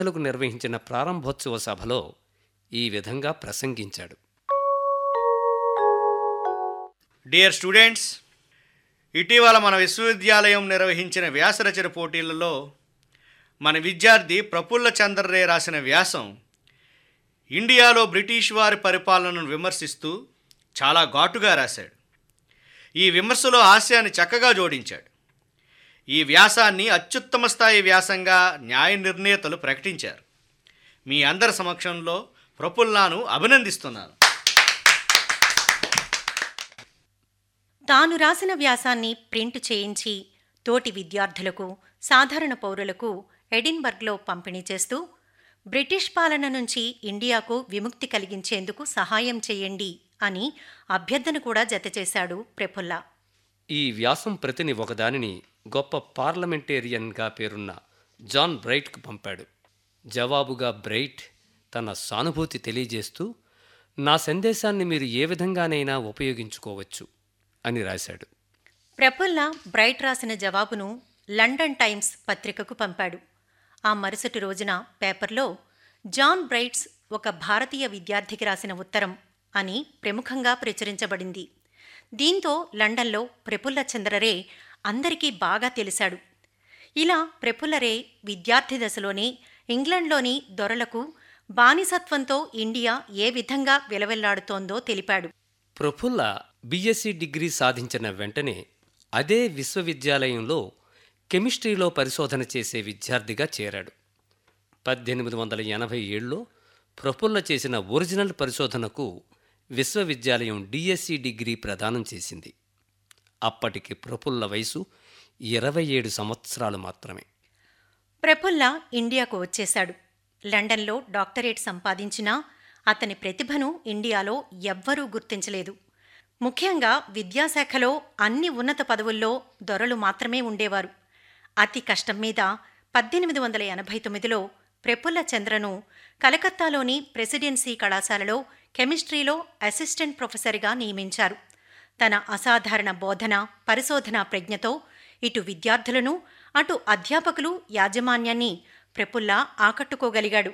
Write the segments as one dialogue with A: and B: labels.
A: లకు నిర్వహించిన ప్రారంభోత్సవ సభలో ఈ విధంగా ప్రసంగించాడు
B: డియర్ స్టూడెంట్స్ ఇటీవల మన విశ్వవిద్యాలయం నిర్వహించిన వ్యాసరచన పోటీలలో మన విద్యార్థి ప్రఫుల్ల చంద్రరే రాసిన వ్యాసం ఇండియాలో బ్రిటిష్ వారి పరిపాలనను విమర్శిస్తూ చాలా ఘాటుగా రాశాడు ఈ విమర్శలో హాస్యాన్ని చక్కగా జోడించాడు ఈ వ్యాసాన్ని అత్యుత్తమ స్థాయి వ్యాసంగా న్యాయ నిర్ణేతలు ప్రకటించారు మీ అందరి సమక్షంలో ప్రఫుల్లాను అభినందిస్తున్నాను
C: తాను రాసిన వ్యాసాన్ని ప్రింట్ చేయించి తోటి విద్యార్థులకు సాధారణ పౌరులకు ఎడిన్బర్గ్లో పంపిణీ చేస్తూ బ్రిటిష్ పాలన నుంచి ఇండియాకు విముక్తి కలిగించేందుకు సహాయం చేయండి అని అభ్యర్థన కూడా జతచేశాడు ప్రఫుల్ల
A: ఈ వ్యాసం ప్రతిని ఒకదానిని గొప్ప పార్లమెంటేరియన్గా పేరున్న జాన్ బ్రైట్కు పంపాడు జవాబుగా బ్రైట్ తన సానుభూతి తెలియజేస్తూ నా సందేశాన్ని మీరు ఏ విధంగానైనా ఉపయోగించుకోవచ్చు అని రాశాడు
C: ప్రఫుల్ల బ్రైట్ రాసిన జవాబును లండన్ టైమ్స్ పత్రికకు పంపాడు ఆ మరుసటి రోజున పేపర్లో జాన్ బ్రైట్స్ ఒక భారతీయ విద్యార్థికి రాసిన ఉత్తరం అని ప్రముఖంగా ప్రచురించబడింది దీంతో లండన్లో ప్రఫుల్ల చంద్రరే అందరికీ బాగా తెలిశాడు ఇలా ప్రఫుల్లరే విద్యార్థి దశలోనే ఇంగ్లండ్లోని దొరలకు బానిసత్వంతో ఇండియా ఏ విధంగా విలవెల్లాడుతోందో తెలిపాడు
A: ప్రఫుల్ల బిఎస్సి డిగ్రీ సాధించిన వెంటనే అదే విశ్వవిద్యాలయంలో కెమిస్ట్రీలో పరిశోధన చేసే విద్యార్థిగా చేరాడు పద్దెనిమిది వందల ఎనభై ఏడులో ప్రఫుల్ల చేసిన ఒరిజినల్ పరిశోధనకు విశ్వవిద్యాలయం డిఎస్సి డిగ్రీ ప్రదానం చేసింది అప్పటికి ప్రఫుల్ల వయసు ఇరవై ఏడు సంవత్సరాలు మాత్రమే
C: ప్రఫుల్ల ఇండియాకు వచ్చేశాడు లండన్లో డాక్టరేట్ సంపాదించినా అతని ప్రతిభను ఇండియాలో ఎవ్వరూ గుర్తించలేదు ముఖ్యంగా విద్యాశాఖలో అన్ని ఉన్నత పదవుల్లో దొరలు మాత్రమే ఉండేవారు అతి కష్టం మీద పద్దెనిమిది వందల ఎనభై తొమ్మిదిలో ప్రఫుల్ల చంద్రను కలకత్తాలోని ప్రెసిడెన్సీ కళాశాలలో కెమిస్ట్రీలో అసిస్టెంట్ ప్రొఫెసర్గా నియమించారు తన అసాధారణ బోధన పరిశోధన ప్రజ్ఞతో ఇటు విద్యార్థులను అటు అధ్యాపకులు యాజమాన్యాన్ని ప్రఫుల్ల ఆకట్టుకోగలిగాడు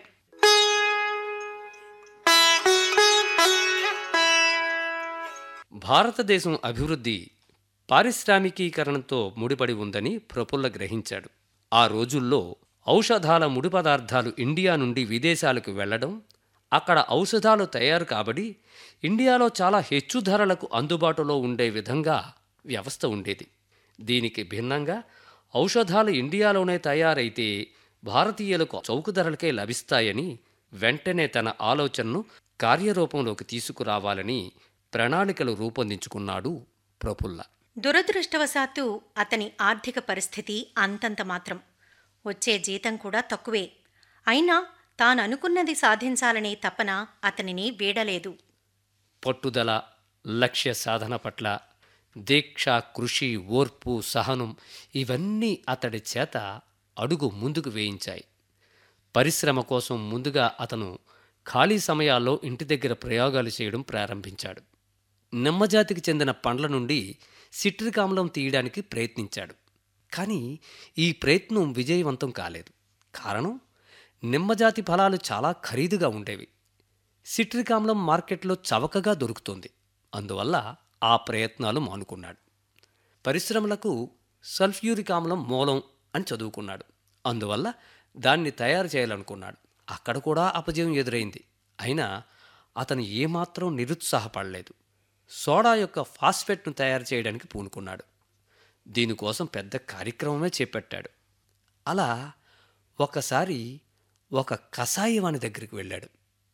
A: భారతదేశం అభివృద్ధి పారిశ్రామికీకరణతో ముడిపడి ఉందని ప్రఫుల్ల గ్రహించాడు ఆ రోజుల్లో ఔషధాల ముడి పదార్థాలు ఇండియా నుండి విదేశాలకు వెళ్లడం అక్కడ ఔషధాలు తయారు కాబడి ఇండియాలో చాలా హెచ్చు ధరలకు అందుబాటులో ఉండే విధంగా వ్యవస్థ ఉండేది దీనికి భిన్నంగా ఔషధాలు ఇండియాలోనే తయారైతే భారతీయులకు చౌక ధరలకే లభిస్తాయని వెంటనే తన ఆలోచనను కార్యరూపంలోకి తీసుకురావాలని ప్రణాళికలు రూపొందించుకున్నాడు ప్రఫుల్ల
C: దురదృష్టవశాత్తు అతని ఆర్థిక పరిస్థితి అంతంత మాత్రం వచ్చే జీతం కూడా తక్కువే అయినా తాననుకున్నది సాధించాలనే తపన అతనిని వీడలేదు
A: పట్టుదల లక్ష్య సాధన పట్ల దీక్ష కృషి ఓర్పు సహనం ఇవన్నీ అతడి చేత అడుగు ముందుకు వేయించాయి పరిశ్రమ కోసం ముందుగా అతను ఖాళీ సమయాల్లో ఇంటి దగ్గర ప్రయోగాలు చేయడం ప్రారంభించాడు నిమ్మజాతికి చెందిన పండ్ల నుండి సిట్రిక్ ఆమ్లం తీయడానికి ప్రయత్నించాడు కానీ ఈ ప్రయత్నం విజయవంతం కాలేదు కారణం నిమ్మజాతి ఫలాలు చాలా ఖరీదుగా ఉండేవి సిట్రిక్ ఆమ్లం మార్కెట్లో చవకగా దొరుకుతుంది అందువల్ల ఆ ప్రయత్నాలు మానుకున్నాడు పరిశ్రమలకు సల్ఫ్యూరిక్ ఆమ్లం మూలం అని చదువుకున్నాడు అందువల్ల దాన్ని తయారు చేయాలనుకున్నాడు అక్కడ కూడా అపజయం ఎదురైంది అయినా అతను ఏమాత్రం నిరుత్సాహపడలేదు సోడా యొక్క ఫాస్ఫెట్ను తయారు చేయడానికి పూనుకున్నాడు దీనికోసం పెద్ద కార్యక్రమమే చేపట్టాడు అలా ఒకసారి ఒక కషాయవాణి దగ్గరికి వెళ్ళాడు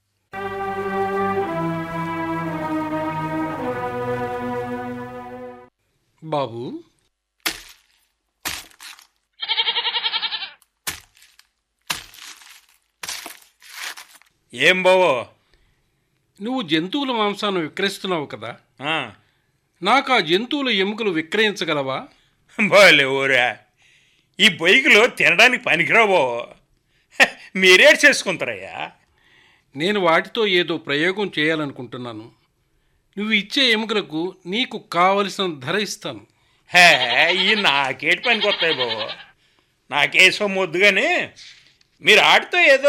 D: బాబు
E: ఏం బావో
D: నువ్వు జంతువుల మాంసాన్ని విక్రయిస్తున్నావు కదా
E: ఆ,
D: నాకు ఆ జంతువుల ఎముకలు విక్రయించగలవా
E: బాలే ఊరా ఈ బైకులో తినడానికి పనికిరావో హ, మీరేడ్ చేసుకుంటారయ్యా
D: నేను వాటితో ఏదో ప్రయోగం చేయాలనుకుంటున్నాను నువ్వు ఇచ్చే ఎముకలకు నీకు కావలసిన ధర ఇస్తాను
E: హే ఈ నాకేటి పనికి వస్తాయి బావో నాకేసో మొద్దుగానే మీరు ఆడితో ఏదో